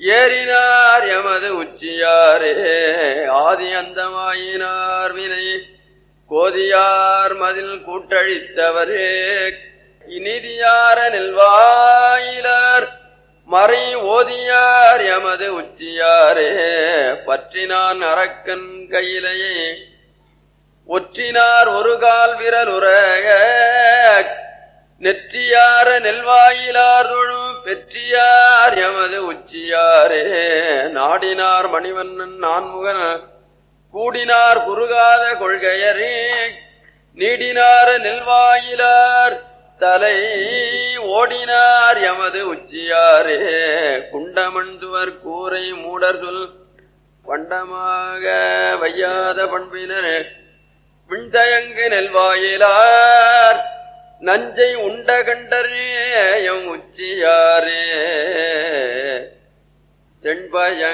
ஏறினார் எமது உச்சியாரே ஆதி அந்தமாயினார் வினை கோதியார் மதில் கூட்டழித்தவரே இனிதியார நெல்வாயிலார் மறை ஓதியார் எமது உச்சியாரே பற்றினான் அரக்கன் கையிலேயே ஒற்றினார் ஒரு கால் விரலுரக நெற்றியார நெல்வாயிலார் தொழும் பெற்றியார் எமது உச்சியாரே நாடினார் மணிவண்ணன் நான்முகன் கூடினார் குறுகாத கொள்கையரே நீடினார நெல்வாயிலார் தலை ஓடினார் எமது உச்சியாரே குண்டமண்துவர் கூரை மூடர் சொல் பண்டமாக வையாத பண்பினர் விண்தயங்கு நெல்வாயிலார் நஞ்சை உண்ட கண்டரே எம் உச்சியாரே செண்பய